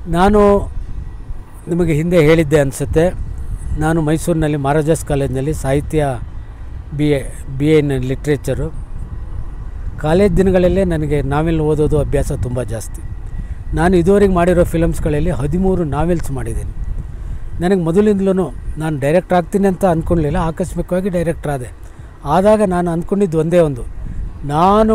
ನಾನು ನಿಮಗೆ ಹಿಂದೆ ಹೇಳಿದ್ದೆ ಅನಿಸುತ್ತೆ ನಾನು ಮೈಸೂರಿನಲ್ಲಿ ಮಹಾರಾಜಾಸ್ ಕಾಲೇಜಿನಲ್ಲಿ ಸಾಹಿತ್ಯ B A B A in literature college ದಿನಗಳಲ್ಲೇ ನನಗೆ ನಾವೆಲ್ ಓದೋದು ಅಭ್ಯಾಸ ತುಂಬ ಜಾಸ್ತಿ ನಾನು ಇದುವರೆಗೆ ಮಾಡಿರೋ ಫಿಲಮ್ಸ್ಗಳಲ್ಲಿ ಹದಿಮೂರು ನಾವೆಲ್ಸ್ ಮಾಡಿದ್ದೀನಿ ನನಗೆ ಮೊದಲಿಂದಲೂ ನಾನು ಡೈರೆಕ್ಟ್ ಆಗ್ತೀನಿ ಅಂತ ಅಂದ್ಕೊಳ್ಳಿಲ್ಲ ಆಕಸ್ಮಿಕವಾಗಿ ಡೈರೆಕ್ಟರ್ ಆದೆ ಆದಾಗ ನಾನು ಅಂದ್ಕೊಂಡಿದ್ದು ಒಂದೇ ಒಂದು ನಾನು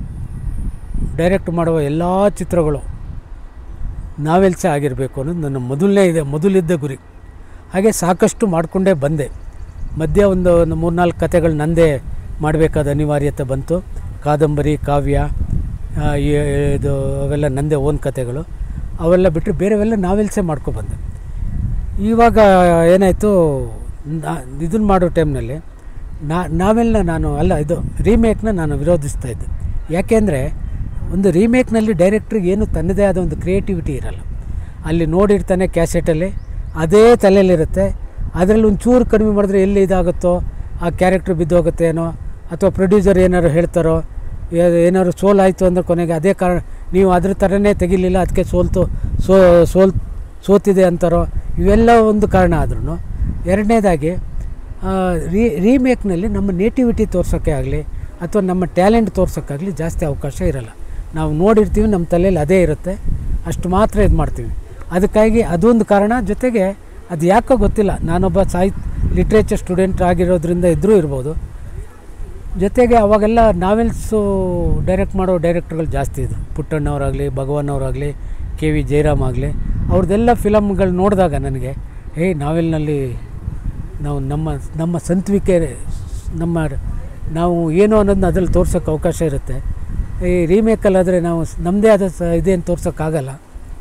ಡೈರೆಕ್ಟ್ ಮಾಡುವ ಎಲ್ಲ ಚಿತ್ರಗಳು ನಾವೆಲ್ಸೇ ಆಗಿರಬೇಕು ಅನ್ನೋದು ನನ್ನ ಮೊದಲನೇ ಇದೆ ಮೊದಲಿದ್ದ ಗುರಿ ಹಾಗೆ ಸಾಕಷ್ಟು ಮಾಡಿಕೊಂಡೇ ಬಂದೆ ಮಧ್ಯೆ ಒಂದು ಒಂದು ಮೂರ್ನಾಲ್ಕು ಕತೆಗಳು ನಂದೇ ಮಾಡಬೇಕಾದ ಅನಿವಾರ್ಯತೆ ಬಂತು ಕಾದಂಬರಿ ಕಾವ್ಯ ಆ, ಈ- ಇದು ಅವೆಲ್ಲ ನಂದೇ ಓನ್ ಕತೆಗಳು ಅವೆಲ್ಲ ಬಿಟ್ಟರೆ ಬೇರೆವೆಲ್ಲ ನಾವೆಲ್ಸೇ ಮಾಡ್ಕೊಬಂದೆ ಇವಾಗ ಏನಾಯಿತು ಇದನ್ನು ಮಾಡೋ ಟೈಮ್ನಲ್ಲಿ ನಾ ನಾವೆಲ್ಲ ನಾನು ಅಲ್ಲ ಇದು ರೀಮೇಕ್ನ ನಾನು ವಿರೋಧಿಸ್ತಾ ಇದ್ದೆ ಯಾಕೆಂದರೆ ಒಂದು ರೀಮೇಕ್ನಲ್ಲಿ ಡೈರೆಕ್ಟ್ರಿಗೆ ಏನು ತನ್ನದೇ ಆದ ಒಂದು ಕ್ರಿಯೇಟಿವಿಟಿ ಇರಲ್ಲ ಅಲ್ಲಿ ನೋಡಿರ್ತಾನೆ ಕ್ಯಾಸೆಟಲ್ಲಿ ಅದೇ ತಲೆಯಲ್ಲಿರುತ್ತೆ ಅದರಲ್ಲಿ ಒಂದು ಚೂರು ಕಡಿಮೆ ಮಾಡಿದ್ರೆ ಎಲ್ಲಿ ಇದಾಗುತ್ತೋ ಆ ಕ್ಯಾರೆಕ್ಟ್ರ್ ಬಿದ್ದೋಗುತ್ತೆ ಏನೋ ಅಥವಾ ಪ್ರೊಡ್ಯೂಸರ್ ಏನಾದ್ರು ಹೇಳ್ತಾರೋ ಏ- ಏನಾದ್ರು ಸೋಲಾಯಿತು ಅಂದರೆ ಕೊನೆಗೆ ಅದೇ ಕಾರಣ ನೀವು ಅದ್ರ ಥರನೇ ತೆಗಿಲಿಲ್ಲ ಅದಕ್ಕೆ ಸೋಲ್ತು ಸೋ ಸೋಲ್ ಸೋತಿದೆ ಅಂತಾರೋ ಇವೆಲ್ಲ ಒಂದು ಕಾರಣ ಆದ್ರೂ ಎರಡನೇದಾಗಿ ಆ, ರೀ ರೀಮೇಕ್ನಲ್ಲಿ ನಮ್ಮ ನೇಟಿವಿಟಿ ತೋರ್ಸೋಕ್ಕೆ ಆಗಲಿ ಅಥವಾ ನಮ್ಮ ಟ್ಯಾಲೆಂಟ್ ತೋರ್ಸೋಕ್ಕಾಗಲಿ ಜಾಸ್ತಿ ಅವಕಾಶ ಇರಲ್ಲ ನಾವು ನೋಡಿರ್ತೀವಿ ನಮ್ಮ ತಲೆಯಲ್ಲಿ ಅದೇ ಇರುತ್ತೆ ಅಷ್ಟು ಮಾತ್ರ ಇದು ಮಾಡ್ತೀವಿ ಅದಕ್ಕಾಗಿ ಅದೊಂದು ಕಾರಣ ಜೊತೆಗೆ ಅದು ಯಾಕೋ ಗೊತ್ತಿಲ್ಲ ನಾನೊಬ್ಬ ಸಾಹಿತ್ಯ ಲಿಟ್ರೇಚರ್ ಸ್ಟೂಡೆಂಟ್ ಆಗಿರೋದ್ರಿಂದ ಇದ್ದರೂ ಇರ್ಬೋದು ಜೊತೆಗೆ ಅವಾಗೆಲ್ಲ ನಾವೆಲ್ಸು ಡೈರೆಕ್ಟ್ ಮಾಡೋ ಡೈರೆಕ್ಟರ್ಗಳು ಜಾಸ್ತಿ ಇದ್ದರು ಪುಟ್ಟಣ್ಣವರಾಗಲಿ ಭಗವಾನ್ ಅವರಾಗಲಿ ಕೆ ವಿ ಜಯರಾಮ್ ಆಗಲಿ ಅವ್ರದ್ದೆಲ್ಲ ಫಿಲಮ್ಗಳು ನೋಡಿದಾಗ ನನಗೆ ಹೇ ನಾವೆಲ್ನಲ್ಲಿ ನಾವು ನಮ್ಮ ನಮ್ಮ ಸ್ವಂತಿಕೆ ನಮ್ಮ ನಾವು ಏನು ಅನ್ನೋದನ್ನ ಅದ್ರಲ್ಲಿ ತೋರ್ಸೋಕ್ಕೆ ಅವಕಾಶ ಇರುತ್ತೆ ಈ ರೀಮೇಕಲ್ಲಾದರೆ ನಾವು ಸ್- ನಮ್ಮದೇ ಆದ ಸ ಇದೇನು ತೋರ್ಸೋಕ್ಕಾಗಲ್ಲ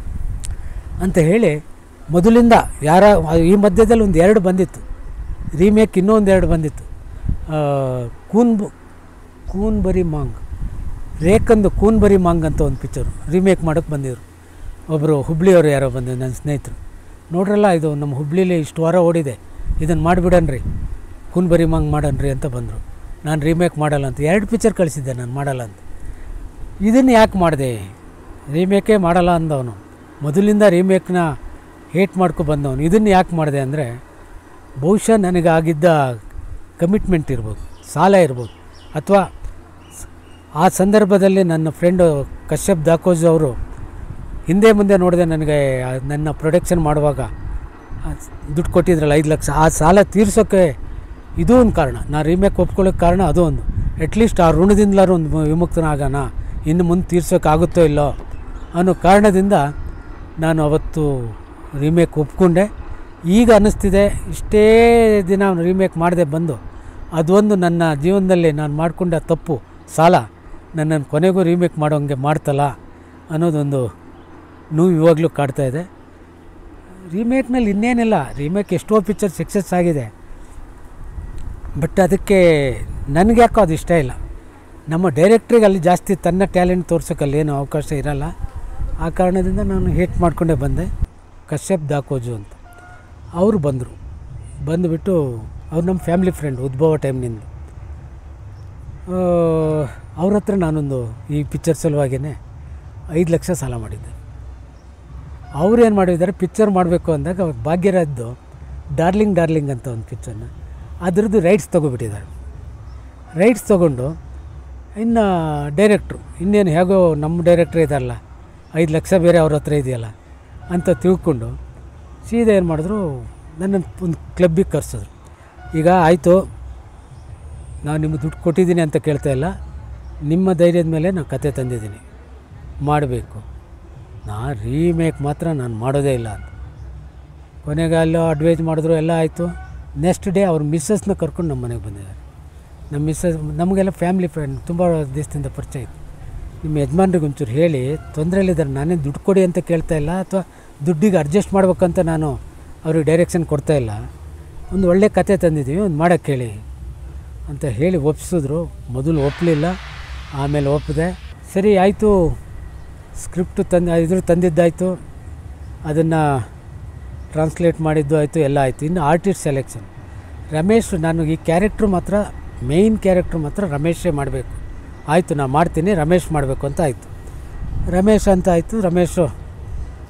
ಅಂತ ಹೇಳಿ ಮೊದಲಿಂದ ಯಾರ ಈ ಮಧ್ಯದಲ್ಲಿ ಒಂದು ಎರಡು ಬಂದಿತ್ತು ರೀಮೇಕ್ ಇನ್ನೂ ಒಂದು ಎರಡು ಬಂದಿತ್ತು ಆ, ಕೂನ್ ಬ- ಕೂನ್ ಬರಿ ಮಾಂಗ್ ರೇಖಂದು ಕೂನ್ ಬರಿ ಮಾಂಗ್ ಅಂತ ಒಂದು ಪಿಕ್ಚರು ರೀಮೇಕ್ ಮಾಡೋಕ್ಕೆ ಬಂದಿದ್ರು ಒಬ್ಬರು ಹುಬ್ಳಿಯವರು ಯಾರೋ ಬಂದಿದ್ರು ನನ್ನ ಸ್ನೇಹಿತರು ನೋಡ್ರಲ್ಲ ಇದು ನಮ್ಮ ಹುಬ್ಳಿಲಿ ಇಷ್ಟು ವಾರ ಓಡಿದೆ ಇದನ್ನು ಮಾಡಿಬಿಡನ್ರಿ ಕೂನ್ ಬರಿ ಮಾಂಗ್ ಮಾಡನ್ರಿ ಅಂತ ಬಂದರು ನಾನು ರೀಮೇಕ್ ಮಾಡಲ್ಲ ಅಂತ ಎರಡು ಪಿಕ್ಚರ್ ಕಳಿಸಿದ್ದೆ ನಾನು ಮಾಡಲ್ಲ ಅಂತ ಇದನ್ನು ಯಾಕೆ ಮಾಡಿದೆ ರೀಮೇಕೇ ಮಾಡಲ್ಲ ಅಂದವನು ಮೊದಲಿಂದ ರೀಮೇಕ್ನ ಹೇಟ್ ಮಾಡ್ಕೊ ಬಂದವನು ಇದನ್ನು ಯಾಕೆ ಮಾಡಿದೆ ಅಂದರೆ ಬಹುಶಃ ನನಗಾಗಿದ್ದ ಕಮಿಟ್ಮೆಂಟ್ ಇರ್ಬೋದು ಸಾಲ ಇರ್ಬೋದು ಅಥವಾ ಆ ಸಂದರ್ಭದಲ್ಲಿ ನನ್ನ ಫ್ರೆಂಡು ಕಶ್ಯಪ್ ದಾಕೋಜ್ ಅವರು ಹಿಂದೆ ಮುಂದೆ ನೋಡಿದೆ ನನಗೆ ಆ ನನ್ನ ಪ್ರೊಡಕ್ಷನ್ ಮಾಡುವಾಗ ಆ ದುಡ್ಡು ಕೊಟ್ಟಿದ್ರಲ್ಲ ಐದು ಲಕ್ಷ ಆ ಸಾಲ ತೀರ್ಸೋಕ್ಕೆ ಇದೂ ಒಂದು ಕಾರಣ ನಾನು ರೀಮೇಕ್ ಒಪ್ಕೊಳ್ಳೋಕ್ಕೆ ಕಾರಣ ಅದು ಒಂದು ಅಟ್ಲೀಸ್ಟ್ ಆ ಋಣದಿಂದಲಾರು ಒಂದು ವಿಮುಕ್ತನಾಗೋಣ ಇನ್ನು ಮುಂದೆ ತೀರ್ಸೋಕ್ಕಾಗುತ್ತೋ ಇಲ್ಲೋ ಅನ್ನೋ ಕಾರಣದಿಂದ ನಾನು ಅವತ್ತು ರೀಮೇಕ್ ಒಪ್ಕೊಂಡೆ ಈಗ ಅನ್ನಿಸ್ತಿದೆ ಇಷ್ಟೇ ದಿನ ರೀಮೇಕ್ ಮಾಡದೆ ಬಂದು ಅದೊಂದು ನನ್ನ ಜೀವನದಲ್ಲಿ ನಾನು ಮಾಡಿಕೊಂಡ ತಪ್ಪು ಸಾಲ ನನ್ನನ್ನು ಕೊನೆಗೂ ರೀಮೇಕ್ ಮಾಡೋಂಗೆ ಮಾಡ್ತಲ್ಲ ಅನ್ನೋದೊಂದು ನೋವು ಇವಾಗಲೂ ಕಾಡ್ತಾ ಇದೆ ರೀಮೇಕ್ನಲ್ಲಿ ಇನ್ನೇನಿಲ್ಲ ರೀಮೇಕ್ ಎಷ್ಟೋ ಪಿಕ್ಚರ್ ಸಕ್ಸಸ್ ಆಗಿದೆ ಬಟ್ ಅದಕ್ಕೆ ನನಗೆ ಯಾಕೋ ಅದು ಇಷ್ಟ ಇಲ್ಲ ನಮ್ಮ ಡೈರೆಕ್ಟ್ರಿಗೆ ಅಲ್ಲಿ ಜಾಸ್ತಿ ತನ್ನ ಟ್ಯಾಲೆಂಟ್ ತೋರ್ಸೋಕ್ಕಲ್ಲಿ ಏನು ಅವಕಾಶ ಇರಲ್ಲ ಆ ಕಾರಣದಿಂದ ನಾನು ಹೇಟ್ ಮಾಡ್ಕೊಂಡೇ ಬಂದೆ ಕಶ್ಯಪ್ ದಾಕೋಜು ಅಂತ ಅವರು ಬಂದರು ಬಂದುಬಿಟ್ಟು ಅವ್ರು ನಮ್ಮ ಫ್ಯಾಮಿಲಿ ಫ್ರೆಂಡ್ ಉದ್ಭವ ಟೈಮ್ನಿಂದ ಅವ್ರ ಹತ್ರ ನಾನೊಂದು ಈ ಪಿಕ್ಚರ್ ಸಲುವಾಗಿಯೇ ಐದು ಲಕ್ಷ ಸಾಲ ಮಾಡಿದ್ದೆ ಅವ್ರು ಏನು ಮಾಡಿದ್ದಾರೆ ಪಿಕ್ಚರ್ ಮಾಡಬೇಕು ಅಂದಾಗ ಅವಾಗ ಭಾಗ್ಯರಾಜ್ದು ಡಾರ್ಲಿಂಗ್ ಡಾರ್ಲಿಂಗ್ ಅಂತ ಒಂದು ಪಿಕ್ಚರ್ನ ಅದ್ರದ್ದು ರೈಟ್ಸ್ ತೊಗೊಬಿಟ್ಟಿದ್ದಾರೆ ರೈಟ್ಸ್ ತೊಗೊಂಡು ಇನ್ನು ಡೈರೆಕ್ಟ್ರು ಇನ್ನೇನು ಹೇಗೋ ನಮ್ಮ ಡೈರೆಕ್ಟ್ರ್ ಇದಾರಲ್ಲ ಐದು ಲಕ್ಷ ಬೇರೆ ಅವ್ರ ಹತ್ರ ಇದೆಯಲ್ಲ ಅಂತ ತಿಳ್ಕೊಂಡು ಸೀದಾ ಏನು ಮಾಡಿದ್ರು ನನ್ನನ್ನು ಒಂದು ಕ್ಲಬ್ಬಿಗೆ ಕರೆಸಿದ್ರು ಈಗ ಆಯಿತು ನಾನು ನಿಮಗೆ ದುಡ್ಡು ಕೊಟ್ಟಿದ್ದೀನಿ ಅಂತ ಕೇಳ್ತಾ ಇಲ್ಲ ನಿಮ್ಮ ಧೈರ್ಯದ ಮೇಲೆ ನಾನು ಕತೆ ತಂದಿದ್ದೀನಿ ಮಾಡಬೇಕು ನಾ ರೀಮೇಕ್ ಮಾತ್ರ ನಾನು ಮಾಡೋದೇ ಇಲ್ಲ ಅಂತ ಕೊನೆಗೆ ಅಲ್ಲೋ ಅಡ್ವೈಸ್ ಮಾಡಿದ್ರು ಎಲ್ಲ ಆಯಿತು ನೆಕ್ಸ್ಟ್ ಡೇ ಅವ್ರ ಮಿಸ್ಸಸ್ನ ಕರ್ಕೊಂಡು ನಮ್ಮ ಮನೆಗೆ ಬಂದಿದ್ದಾರೆ ನಮ್ಮ ಮಿಸ್ಸಸ್ ನಮಗೆಲ್ಲ ಫ್ಯಾಮಿಲಿ ಫ್ರೆಂಡ್ ತುಂಬ ದಿವಸದಿಂದ ಪರಿಚಯ ಇತ್ತು ನಿಮ್ಮ ಯಜಮಾನ್ರಿಗೆ ಒಂಚೂರು ಹೇಳಿ ತೊಂದರೆಯಲ್ಲಿದ್ದಾರೆ ನಾನೇ ದುಡ್ಡು ಕೊಡಿ ಅಂತ ಕೇಳ್ತಾ ಇಲ್ಲ ಅಥವಾ ದುಡ್ಡಿಗೆ ಅಡ್ಜಸ್ಟ್ ಮಾಡ್ಬೇಕಂತ ನಾನು ಅವ್ರಿಗೆ ಡೈರೆಕ್ಷನ್ ಕೊಡ್ತಾ ಇಲ್ಲ ಒಂದು ಒಳ್ಳೆ ಕತೆ ತಂದಿದ್ದೀವಿ ಒಂದು ಮಾಡೋಕ್ಕೆ ಹೇಳಿ ಅಂತ ಹೇಳಿ ಒಪ್ಸಿದ್ರು ಮೊದಲು ಒಪ್ಪಲಿಲ್ಲ ಆಮೇಲೆ ಒಪ್ಪಿದೆ ಸರಿ ಆಯಿತು ಸ್ಕ್ರಿಪ್ಟು ತಂದು ಇದ್ರ ತಂದಿದ್ದಾಯಿತು ಅದನ್ನು ಟ್ರಾನ್ಸ್ಲೇಟ್ ಮಾಡಿದ್ದು ಆಯಿತು ಎಲ್ಲ ಆಯಿತು ಇನ್ನು ಆರ್ಟಿಸ್ಟ್ ಸೆಲೆಕ್ಷನ್ ರಮೇಶ್ ನಾನು ಈ ಕ್ಯಾರೆಕ್ಟ್ರು ಮಾತ್ರ ಮೇಯ್ನ್ ಕ್ಯಾರೆಕ್ಟ್ರ್ ಮಾತ್ರ ರಮೇಶೇ ಮಾಡಬೇಕು ಆಯಿತು ನಾನು ಮಾಡ್ತೀನಿ ರಮೇಶ್ ಮಾಡಬೇಕು ಅಂತ ಆಯಿತು ರಮೇಶ್ ಅಂತ ಆಯಿತು ರಮೇಶು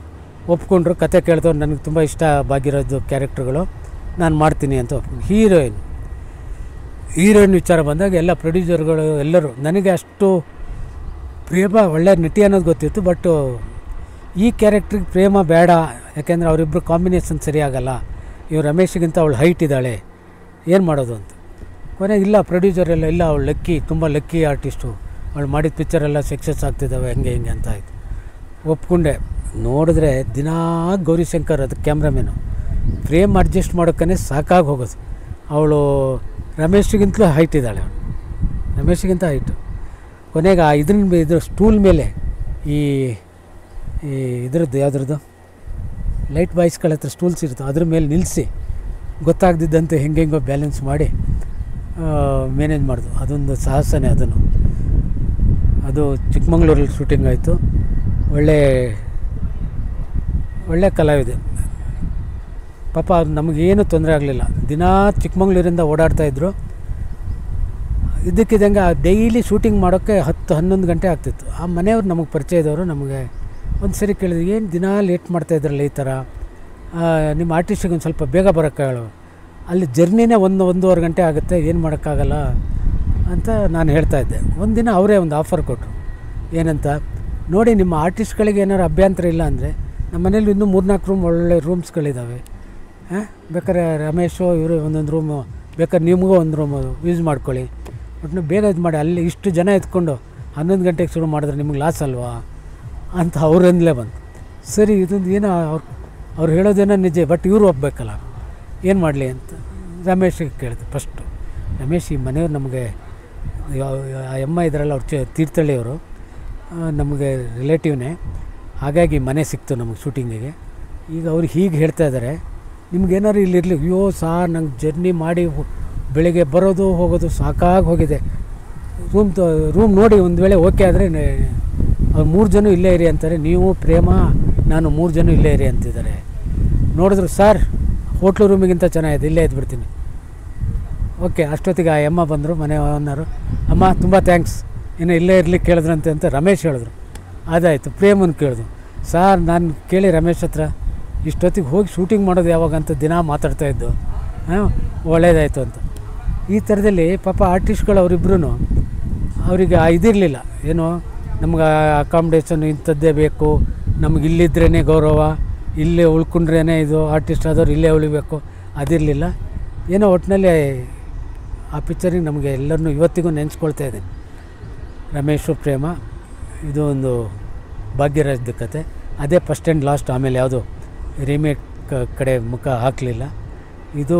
ಒಪ್ಕೊಂಡ್ರು ಕತೆ ಕೇಳ್ದವ್ರು ನನಗೆ ತುಂಬ ಇಷ್ಟ ಆಗಿರೋದು ಕ್ಯಾರೆಕ್ಟ್ರುಗಳು ನಾನು ಮಾಡ್ತೀನಿ ಅಂತ ಒಪ್ಕೊಂಡು ಹೀರೋಯಿನ್ ಹೀರೋಯಿನ್ ವಿಚಾರ ಬಂದಾಗ ಎಲ್ಲ ಪ್ರೊಡ್ಯೂಸರ್ಗಳು ಎಲ್ಲರೂ ನನಗೆ ಅಷ್ಟು ಪ್ರೇಮ ಒಳ್ಳೆ ನಟಿ ಅನ್ನೋದು ಗೊತ್ತಿತ್ತು ಬಟ್ಟು ಈ ಕ್ಯಾರೆಕ್ಟ್ರಿಗೆ ಪ್ರೇಮ ಬೇಡ ಯಾಕೆಂದರೆ ಅವರಿಬ್ಬರು ಕಾಂಬಿನೇಷನ್ ಸರಿಯಾಗಲ್ಲ ಇವ್ರು ರಮೇಶಿಗಿಂತ ಅವಳು ಹೈಟ್ ಇದ್ದಾಳೆ ಏನು ಮಾಡೋದು ಅಂತ ಕೊನೆಗೆ ಇಲ್ಲ ಪ್ರೊಡ್ಯೂಸರ್ ಎಲ್ಲ ಇಲ್ಲ ಅವಳು ಲಕ್ಕಿ ತುಂಬ ಲಕ್ಕಿ ಆರ್ಟಿಸ್ಟು ಅವಳು ಮಾಡಿದ ಪಿಕ್ಚರೆಲ್ಲ ಸಕ್ಸಸ್ ಆಗ್ತಿದ್ದಾವೆ ಹೆಂಗೆ ಹಿಂಗೆ ಅಂತ ಆಯಿತು ಒಪ್ಕೊಂಡೆ ನೋಡಿದ್ರೆ ದಿನಾ ಗೌರಿಶಂಕರ್ ಅದು ಕ್ಯಾಮ್ರಾಮೇನು ಫ್ರೇಮ್ ಅಡ್ಜಸ್ಟ್ ಮಾಡೋಕ್ಕೇ ಸಾಕಾಗಿ ಹೋಗೋದು ಅವಳು ರಮೇಶ್ಗಿಂತಲೂ ಹೈಟ್ ಇದ್ದಾಳೆ ಅವಳು ರಮೇಶ್ಗಿಂತ ಹೈಟು ಕೊನೆಗೆ ಆ ಇದ್ರ ಇದ್ರ ಸ್ಟೂಲ್ ಮೇಲೆ ಈ ಈ ಇದ್ರದ್ದು ಯಾವುದ್ರದ್ದು ಲೈಟ್ ಬಾಯ್ಸ್ಗಳ ಹತ್ರ ಸ್ಟೂಲ್ಸ್ ಇರುತ್ತೆ ಅದ್ರ ಮೇಲೆ ನಿಲ್ಲಿಸಿ ಗೊತ್ತಾಗ್ದಿದ್ದಂತೆ ಹೆಂಗೆ ಹೆಂಗೋ ಬ್ಯಾಲೆನ್ಸ್ ಮಾಡಿ ಮ್ಯಾನೇಜ್ ಮಾಡೋದು ಅದೊಂದು ಸಾಹಸನೇ ಅದನ್ನು ಅದು ಚಿಕ್ಕಮಂಗ್ಳೂರಲ್ಲಿ ಶೂಟಿಂಗ್ ಆಯಿತು ಒಳ್ಳೆ ಒಳ್ಳೆ ಕಲಾವಿದೆ ಪಾಪ ಅದು ನಮಗೇನು ತೊಂದರೆ ಆಗಲಿಲ್ಲ ದಿನಾ ಚಿಕ್ಕಮಂಗ್ಳೂರಿಂದ ಓಡಾಡ್ತಾಯಿದ್ರು ಇದ್ದಕ್ಕಿದ್ದಂಗೆ ಡೈಲಿ ಶೂಟಿಂಗ್ ಮಾಡೋಕ್ಕೆ ಹತ್ತು ಹನ್ನೊಂದು ಗಂಟೆ ಆಗ್ತಿತ್ತು ಆ ಮನೆಯವ್ರು ನಮಗೆ ಪರಿಚಯ ಇದ್ದವರು ನಮಗೆ ಒಂದು ಸರಿ ಕೇಳಿದ್ರು ಏನು ದಿನಾ ಲೇಟ್ ಮಾಡ್ತಾಯಿದ್ರಲ್ಲ ಈ ಥರ ಆ, ನಿಮ್ಮ ಆರ್ಟಿಸ್ಟಿಗೆ ಒಂದು ಸ್ವಲ್ಪ ಬೇಗ ಬರೋಕ್ಕೆ ಹೇಳು ಅಲ್ಲಿ ಜರ್ನಿನೇ ಒಂದು ಒಂದೂವರೆ ಗಂಟೆ ಆಗುತ್ತೆ ಏನು ಮಾಡೋಕ್ಕಾಗಲ್ಲ ಅಂತ ನಾನು ಹೇಳ್ತಾ ಇದ್ದೆ ಒಂದಿನ ಅವರೇ ಒಂದು ಆಫರ್ ಕೊಟ್ಟರು ಏನಂತ ನೋಡಿ ನಿಮ್ಮ ಆರ್ಟಿಸ್ಟ್ಗಳಿಗೆ ಏನಾದ್ರು ಅಭ್ಯಂತರ ಇಲ್ಲ ಅಂದರೆ ನಮ್ಮ ಮನೇಲಿ ಇನ್ನೂ ಮೂರ್ನಾಲ್ಕು ರೂಮ್ ಒಳ್ಳೆ ರೂಮ್ಸ್ಗಳಿದ್ದಾವೆ ಹಾಂ ಬೇಕಾದ್ರೆ ರಮೇಶು ಇವರು ಒಂದೊಂದು ರೂಮು ಬೇಕಾದ್ರೆ ನಿಮಗೂ ಒಂದು ರೂಮ್ ಯೂಸ್ ಮಾಡ್ಕೊಳ್ಳಿ ಒಟ್ಟು ಬೇಗ ಇದು ಮಾಡಿ ಅಲ್ಲಿ ಇಷ್ಟು ಜನ ಎತ್ಕೊಂಡು ಹನ್ನೊಂದು ಗಂಟೆಗೆ ಶುರು ಮಾಡಿದ್ರೆ ನಿಮ್ಗೆ ಲಾಸ್ ಅಲ್ವಾ ಅಂತ ಅವರಿಂದಲೇ ಬಂತು ಸರಿ ಇದೊಂದು ಏನೋ ಅವ್ರು ಅವ್ರು ಹೇಳೋದೇನೋ ನಿಜ ಬಟ್ ಇವರು ಒಪ್ಪಬೇಕಲ್ಲ ಏನು ಮಾಡಲಿ ಅಂತ ರಮೇಶಿಗೆ ಕೇಳಿದೆ ಫಸ್ಟು ರಮೇಶ್ ಈ ಮನೆಯವ್ರು ನಮಗೆ ಯಾವ- ಆ ಅಮ್ಮ ಇದ್ರಲ್ಲ ಅವ್ರು ಚ ತೀರ್ಥಹಳ್ಳಿಯವರು ಆ, ನಮಗೆ ರಿಲೇಟಿವ್ನೇ ಹಾಗಾಗಿ ಮನೆ ಸಿಕ್ತು ನಮಗೆ ಶೂಟಿಂಗಿಗೆ ಈಗ ಅವ್ರು ಹೀಗೆ ಹೇಳ್ತಾ ಇದ್ದಾರೆ ನಿಮ್ಗೇನಾದ್ರು ಇಲ್ಲಿರಲಿ ಅಯ್ಯೋ ಸಾ ನಂಗೆ ಜರ್ನಿ ಮಾಡಿ ಹೊ- ಬೆಳಿಗ್ಗೆ ಬರೋದು ಹೋಗೋದು ಸಾಕಾಗಿ ಹೋಗಿದೆ ರೂಮ್ ತ ರೂಮ್ ನೋಡಿ ಒಂದು ವೇಳೆ ಓಕೆ ಆದರೆ ಅವ್ರು ಮೂರು ಜನ ಇಲ್ಲೇ ಇರಿ ಅಂತಾರೆ ನೀವು ಪ್ರೇಮ ನಾನು ಮೂರು ಜನ ಇಲ್ಲೇ ಇರಿ ಅಂತಿದ್ದಾರೆ ನೋಡಿದ್ರು ಸರ್ ಹೋಟ್ಲು ರೂಮಿಗಿಂತ ಚೆನ್ನಾಗಿದೆ ಇಲ್ಲೇ ಇದ್ಬಿಡ್ತೀನಿ ಓಕೆ ಅಷ್ಟೊತ್ತಿಗೆ ಆ ಅಮ್ಮ ಬಂದರು ಮನೆ ಓನರು ಅಮ್ಮ ತುಂಬ ಥ್ಯಾಂಕ್ಸ್ ಇನ್ನು ಇಲ್ಲೇ ಇರ್ಲಿಕ್ಕೆ ಕೇಳಿದ್ರಂತೆ ಅಂತ ರಮೇಶ್ ಹೇಳಿದ್ರು ಅದಾಯಿತು ಪ್ರೇಮನ್ ಕೇಳಿದ್ರು ಸಾರ್ ನಾನು ಕೇಳಿ ರಮೇಶ್ ಹತ್ರ ಇಷ್ಟೊತ್ತಿಗೆ ಹೋಗಿ ಶೂಟಿಂಗ್ ಮಾಡೋದು ಯಾವಾಗ ಅಂತ ದಿನ ಮಾತಾಡ್ತಾ ಇದ್ದು ಹಾಂ ಒಳ್ಳೇದಾಯಿತು ಅಂತ ಈ ಥರದಲ್ಲಿ ಪಾಪ ಆರ್ಟಿಸ್ಟ್ಗಳು ಅವರಿಬ್ರು ಅವರಿಗೆ ಆ ಇದಿರಲಿಲ್ಲ ಏನು ನಮ್ಗೆ ಅಕಾಮಿಡೇಷನ್ ಇಂಥದ್ದೇ ಬೇಕು ನಮ್ಗೆ ಇಲ್ಲಿದ್ರೇ ಗೌರವ ಇಲ್ಲೇ ಉಳ್ಕೊಂಡ್ರೇ ಇದು ಆರ್ಟಿಸ್ಟ್ ಆದವ್ರು ಇಲ್ಲೇ ಉಳಿಬೇಕು ಅದಿರಲಿಲ್ಲ ಏನೋ ಒಟ್ಟಿನಲ್ಲಿ ಆ ಪಿಕ್ಚರಿಗೆ ನಮಗೆ ಎಲ್ಲರನ್ನೂ ಇವತ್ತಿಗೂ ನೆನೆಸ್ಕೊಳ್ತಾ ಇದ್ದೀನಿ ರಮೇಶು ಪ್ರೇಮ ಇದು ಒಂದು ಭಾಗ್ಯರಾಜ್ದ ಕತೆ ಅದೇ ಫಸ್ಟ್ ಆ್ಯಂಡ್ ಲಾಸ್ಟ್ ಆಮೇಲೆ ಯಾವುದು ರೀಮೇಕ್ ಕಡೆ ಮುಖ ಹಾಕಲಿಲ್ಲ ಇದು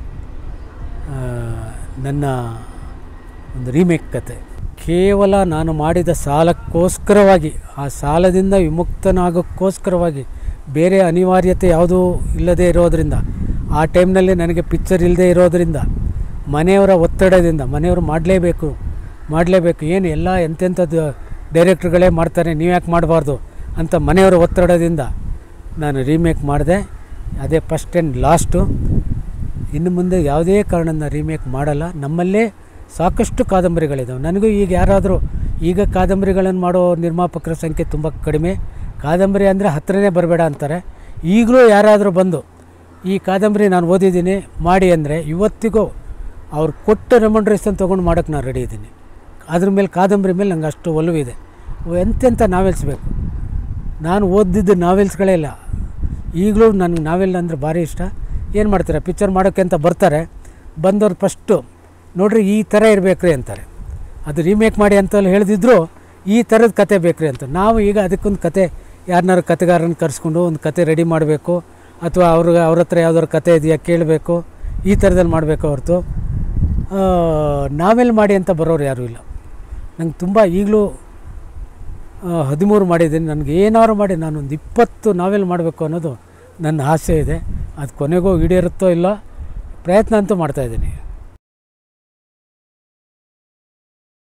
ಆ, ನನ್ನ ಒಂದು ರೀಮೇಕ್ ಕತೆ ಕೇವಲ ನಾನು ಮಾಡಿದ ಸಾಲಕ್ಕೋಸ್ಕರವಾಗಿ ಆ ಸಾಲದಿಂದ ವಿಮುಕ್ತನಾಗೋಕ್ಕೋಸ್ಕರವಾಗಿ ಬೇರೆ ಅನಿವಾರ್ಯತೆ ಯಾವುದೂ ಇಲ್ಲದೇ ಇರೋದರಿಂದ ಆ ಟೈಮ್ನಲ್ಲಿ ನನಗೆ ಪಿಕ್ಚರ್ ಇಲ್ಲದೆ ಇರೋದರಿಂದ ಮನೆಯವರ ಒತ್ತಡದಿಂದ ಮನೆಯವರು ಮಾಡಲೇಬೇಕು ಮಾಡಲೇಬೇಕು ಏನು ಎಲ್ಲ ಎಂತೆಂಥದ್ದು ಡೈರೆಕ್ಟ್ರುಗಳೇ ಮಾಡ್ತಾರೆ ನೀವು ಯಾಕೆ ಮಾಡಬಾರ್ದು ಅಂತ ಮನೆಯವರ ಒತ್ತಡದಿಂದ ನಾನು ರೀಮೇಕ್ ಮಾಡಿದೆ ಅದೇ ಫಸ್ಟ್ ಆ್ಯಂಡ್ ಲಾಸ್ಟು ಇನ್ನು ಮುಂದೆ ಯಾವುದೇ ಕಾರಣನ ರೀಮೇಕ್ ಮಾಡಲ್ಲ ನಮ್ಮಲ್ಲೇ ಸಾಕಷ್ಟು ಕಾದಂಬರಿಗಳಿದ್ದಾವೆ ನನಗೂ ಈಗ ಯಾರಾದರೂ ಈಗ ಕಾದಂಬರಿಗಳನ್ನು ಮಾಡೋ ನಿರ್ಮಾಪಕರ ಸಂಖ್ಯೆ ತುಂಬ ಕಡಿಮೆ ಕಾದಂಬರಿ ಅಂದರೆ ಹತ್ರನೇ ಬರಬೇಡ ಅಂತಾರೆ ಈಗಲೂ ಯಾರಾದರೂ ಬಂದು ಈ ಕಾದಂಬರಿ ನಾನು ಓದಿದ್ದೀನಿ ಮಾಡಿ ಅಂದರೆ ಇವತ್ತಿಗೂ ಅವ್ರು ಕೊಟ್ಟ ರೆಮಂಡ್ರೇಷನ್ ತೊಗೊಂಡು ಮಾಡೋಕ್ಕೆ ನಾನು ರೆಡಿ ಇದ್ದೀನಿ ಅದ್ರ ಮೇಲೆ ಕಾದಂಬರಿ ಮೇಲೆ ನಂಗೆ ಅಷ್ಟು ಒಲವಿದೆ ಎಂತೆಂಥ ನಾವೆಲ್ಸ್ ಬೇಕು ನಾನು ಓದಿದ್ದು ನಾವೆಲ್ಸ್ಗಳೇ ಇಲ್ಲ ಈಗಲೂ ನನಗೆ ನಾವೆಲ್ ಅಂದರೆ ಭಾರಿ ಇಷ್ಟ ಏನು ಮಾಡ್ತಾರೆ ಪಿಕ್ಚರ್ ಮಾಡೋಕ್ಕೆ ಅಂತ ಬರ್ತಾರೆ ಬಂದವ್ರು ಫಸ್ಟು ನೋಡ್ರಿ ಈ ಥರ ಇರಬೇಕ್ರಿ ಅಂತಾರೆ ಅದು ರೀಮೇಕ್ ಮಾಡಿ ಅಂತ ಹೇಳ್ದಿದ್ರು ಈ ಥರದ ಕತೆ ಬೇಕ್ರಿ ಅಂತ ನಾವು ಈಗ ಅದಕ್ಕೊಂದು ಕತೆ ಯಾರನ್ನಾರು ಕತೆಗಾರನ ಕರೆಸ್ಕೊಂಡು ಒಂದು ಕತೆ ರೆಡಿ ಮಾಡಬೇಕು ಅಥವಾ ಅವ್ರಿಗೆ ಅವ್ರ ಹತ್ರ ಯಾವ್ದಾದ್ರು ಕತೆ ಇದೆಯಾ ಕೇಳಬೇಕು ಈ ಥರದಲ್ಲಿ ಮಾಡಬೇಕು ಹೊರತು ನಾವೆಲ್ ಮಾಡಿ ಅಂತ ಬರೋರು ಯಾರೂ ಇಲ್ಲ ನಂಗೆ ತುಂಬ ಈಗಲೂ ಹದಿಮೂರು ಮಾಡಿದ್ದೀನಿ ನನಗೆ ಏನಾದ್ರು ಮಾಡಿ ನಾನೊಂದು ಇಪ್ಪತ್ತು ನಾವೆಲ್ ಮಾಡಬೇಕು ಅನ್ನೋದು ನನ್ನ ಆಸೆ ಇದೆ ಅದು ಕೊನೆಗೂ ಈಡೇರುತ್ತೋ ಇಲ್ಲ ಪ್ರಯತ್ನ ಅಂತೂ ಮಾಡ್ತಾಯಿದ್ದೀನಿ